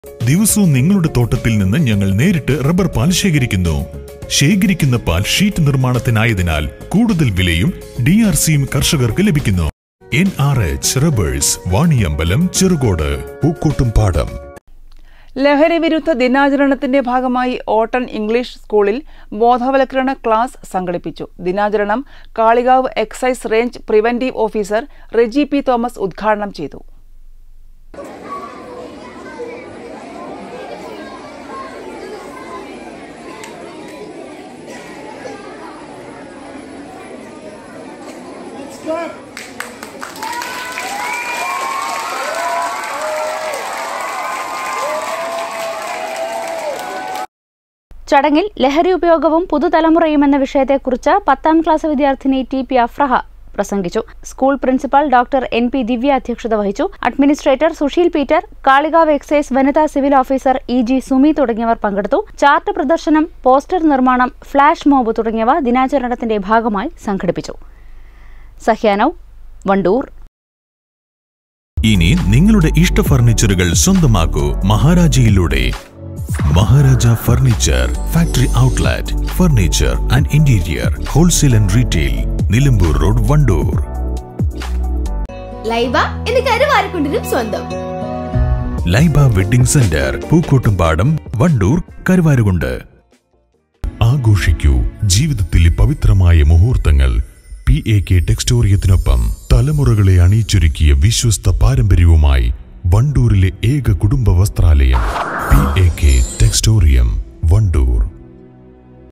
ദിവസവും നിങ്ങളുടെ തോട്ടത്തിൽ നിന്ന് ഞങ്ങൾ നേരിട്ട് റബ്ബർ പാൽ ശേഖരിക്കുന്നു ശേഖരിക്കുന്ന പാൽ ഷീറ്റ് നിർമ്മാണത്തിനായതിനാൽ കൂടുതൽ വിലയും ഡി ആർ സിയും കർഷകർക്ക് ലഭിക്കുന്നു N R H rubbers Vaniyambalam Cherukode Pookkottumpadam ലഹരി വിരുദ്ധ ദിനാചരണത്തിന്റെ ഭാഗമായി ഓട്ടൺ ഇംഗ്ലീഷ് സ്കൂളിൽ ബോധവൽക്കരണ ക്ലാസ് സംഘടിപ്പിച്ചു ദിനാചരണം Kalikavu excise range preventive officer Reji P Thomas ഉദ്ഘാടനം ചെയ്തു ചടങ്ങിൽ ലഹരി ഉപയോഗവും പുതുതലമുറയും എന്ന വിഷയത്തെക്കുറിച്ച് പത്താം ക്ലാസ് വിദ്യാർത്ഥിനി ടി പി അഫ്രഹ പ്രസംഗിച്ചു school principal doctor N P Divya അധ്യക്ഷത വഹിച്ചു administrator Susheel Peter Kalikavu excise വനിതാ civil officer E G Sumi തുടങ്ങിയവർ പങ്കെടുത്തു ചാർട്ട് പ്രദർശനം പോസ്റ്റർ നിർമ്മാണം ഫ്ളാഷ് മോബ് തുടങ്ങിയവ ദിനാചരണത്തിന്റെ ഭാഗമായി സംഘടിപ്പിച്ചു സഹ്യാനവ് വണ്ടൂർ ഇനി നിങ്ങളുടെ ഇഷ്ട ഫർണിച്ചറുകൾ സ്വന്തമാക്കൂ മഹാരാജയിലൂടെ Maharaja furniture factory outlet furniture and interior wholesale and retail Nilambur road Wandoor Laiba എന്ന് കരുവാരക്കുണ്ടിനും സ്വന്തം ലൈബ വെഡിംഗ് സെന്റർ പൂക്കോട്ടുംപാടം വണ്ടൂർ കരുവാരുകൊണ്ട് ആഘോഷിക്കൂ ജീവിതത്തിലെ പവിത്രമായ മുഹൂർത്തങ്ങൾ പി എ കെ ടെക്സ്റ്റോറിയത്തിനൊപ്പം തലമുറകളെ അണിയിച്ചൊരുക്കിയ വിശ്വസ്ത പാരമ്പര്യവുമായി വണ്ടൂരിലെ ഏക കുടുംബ വസ്ത്രാലയം P A K textorium Wandoor